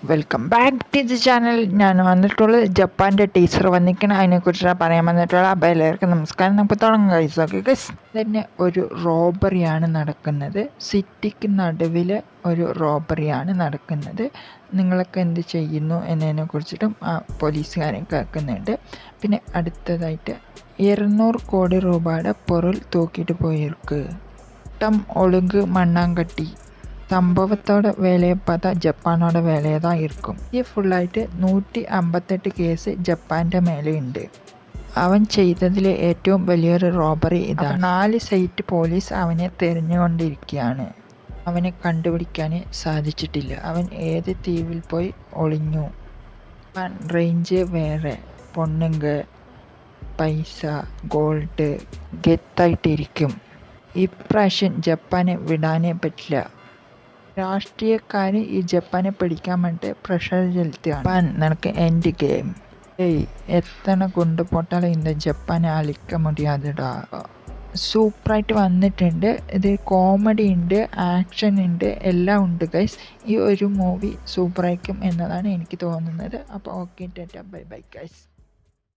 welcome back to the channel ഞാൻ വന്നിട്ടുള്ളത് ജപ്പാൻ്റെ teacher വന്നിരിക്കണം അതിനെക്കുറിച്ചാണ് പറയാൻ വന്നിട്ടുള്ളത് അപ്പോൾ എല്ലാവർക്കും നമസ്കാരം നമുക്ക് തുടങ്ങാം ഗൈസ് ഓക്കെ ഗൈസ് തന്നെ ഒരു റോബറിയാണ് നടക്കുന്നത് സിറ്റിക്ക് നടുവിൽ ഒരു റോബറിയാണ് നടക്കുന്നത് നിങ്ങളൊക്കെ എന്ത് ചെയ്യുന്നു എന്നതിനെ കുറിച്ചിട്ടും ആ പോലീസുകാരൻ കേൾക്കുന്നുണ്ട് പിന്നെ അടുത്തതായിട്ട് ഇരുന്നൂറ് കോടി രൂപയുടെ പൊരുൾ തൂക്കിയിട്ട് പോയിருக்கு டம் ஒழுங்கு மண்ணாங்கட்டி സംഭവത്തോടെ വേലയെ பார்த்தா ജപ്പാനോட വേലയെ தான் இருக்கும் ഈ ഫുള്ളായിട്ട് നൂറ്റി അമ്പത്തെട്ട് കേസ് ജപ്പാൻ്റെ മേലെയുണ്ട് അവൻ ചെയ്തതിലെ ഏറ്റവും വലിയൊരു റോബറി ഇതാണ് നാല് സൈറ്റ് പോലീസ് അവനെ തിരഞ്ഞുകൊണ്ടിരിക്കുകയാണ് അവനെ കണ്ടുപിടിക്കാൻ സാധിച്ചിട്ടില്ല അവൻ ഏത് തീവിൽ പോയി ഒളിഞ്ഞു അവൻ റേഞ്ച് വേറെ പൊണ്ണുങ്ക പൈസ ഗോൾഡ് ഗെത്തായിട്ടിരിക്കും ഇപ്രാവശ്യം ജപ്പാനെ വിടാനേ പറ്റില്ല രാഷ്ട്രീയക്കാർ ഈ ജപ്പാനെ പിടിക്കാൻ വേണ്ടി പ്രഷർ ചെലുത്തുകയാണ് ജപ്പാൻ നിനക്ക് എൻഡ് ഗെയിം ഏയ് എത്തണ കൊണ്ടുപോട്ടാലും இந்த ജപ്പാനെ അളിക്ക മുടിയാതെടാ സൂപ്പറായിട്ട് വന്നിട്ടുണ്ട് ഇത് കോമഡി ഉണ്ട് ആക്ഷൻ ഉണ്ട് എല്ലാം ഉണ്ട് ഗൈസ് ഈ ഒരു മൂവി സൂപ്പറായിരിക്കും എന്നതാണ് എനിക്ക് തോന്നുന്നത് അപ്പോൾ okay tata bye bye guys